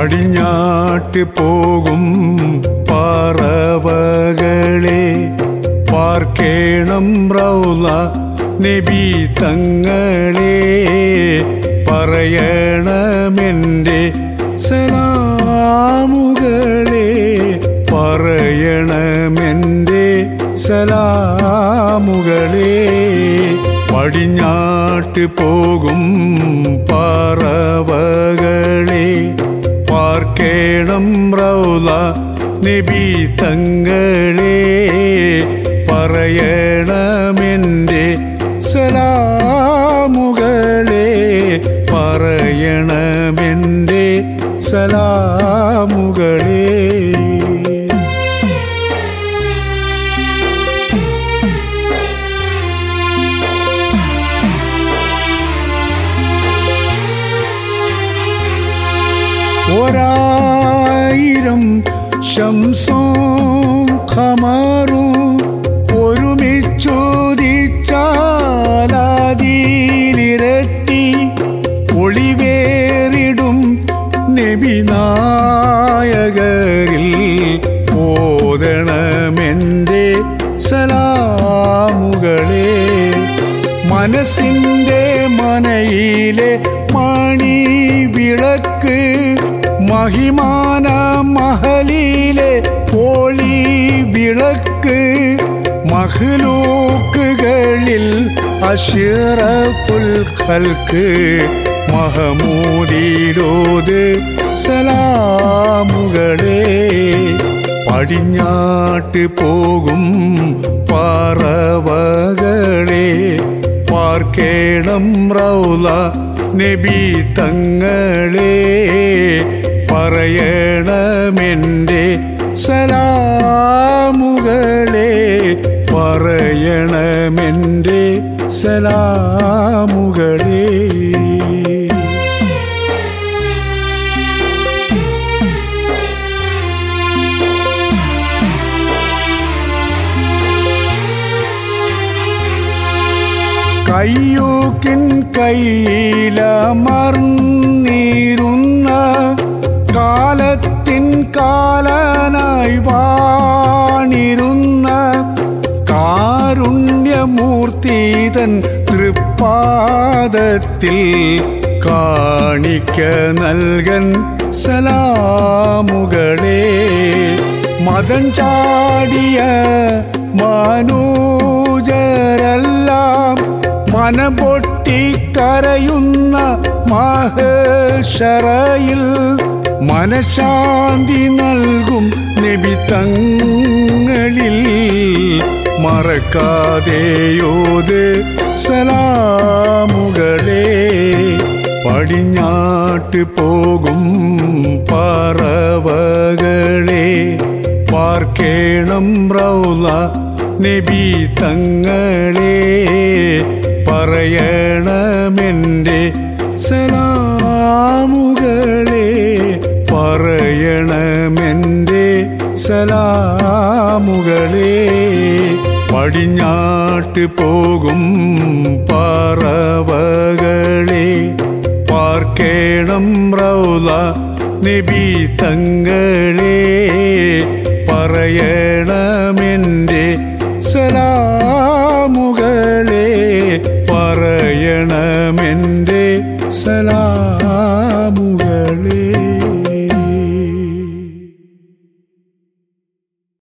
പടിഞ്ഞാട്ട് പോകും പറവകളെ പാർക്കേണം റൗല നബി തങ്ങളെ പറയണമെൻ്റെ സലാമുകളെ പറയണമെൻ്റെ സലാമുകളെ പടിഞ്ഞാട്ട് പോകും പറവകളെ പാർക്കേണം റൗല നബി തങ്ങളെ പറയണമെൻ്റെ സലാമുകളെ പറയണമെൻ്റെ സലാമുകളെ ഒരായിരം ശംസവും ഖമറും ഒരുമിച്ചോദിച്ചാലാതിലിരട്ടി ഒളിവേറിടും നബിനായകരിൽ ഓതണമെൻ്റെ സലാമുകളെ മനസ്സിൻ്റെ മനയിലെ മണി വിളക്ക് മഹിമാന മഹലിലെ കോളി വിളക്ക് മഹ്ലൂക്കുകളിൽ അഷിറഫുൽ ഖൽക്ക് മഹമൂദിലോത് സലാമുകളെ പടിഞ്ഞാട്ട് പോകും പറവകളെ പാർക്കേണം റൗല നബി തങ്ങളെ പറയണമെൻ്റെ സലാമുകളെ പറയണമെൻ്റെ സലാമുകളെ കയ്യൂക്കിൻ കയ്യിലമർന്നിരുന്ന കാലത്തിൻ കാലനായി വാണിരുന്ന കാരുണ്യമൂർത്തിതൻ തൃപ്പാദത്തിൽ കാണിക്ക നൽകൻ സലാമുകളെ മതം ചാടിയ മനോജരെല്ലാം മനം പൊട്ടിക്കരയുന്ന മഹേശ്വരയിൽ മനഃശാന്തി നൽകും നിബിത്തങ്ങളിൽ മറക്കാതെയോത് സലാമുകളെ പടിഞ്ഞാട്ട് പോകും പറവകളെ പാർക്കേണം റൗല നബി തങ്ങളെ പറയണമെൻ്റെ സലാമുകളെ പറയണമെൻ്റെ സലാമുകളെ പടിഞ്ഞാട്ട് പോകും പറവകളെ പാർക്കേണം റൗല നബി തങ്ങളെ പറയണമെൻ്റെ സലാമുകളെ പറയണമെൻ്റെ സലാമുകളെ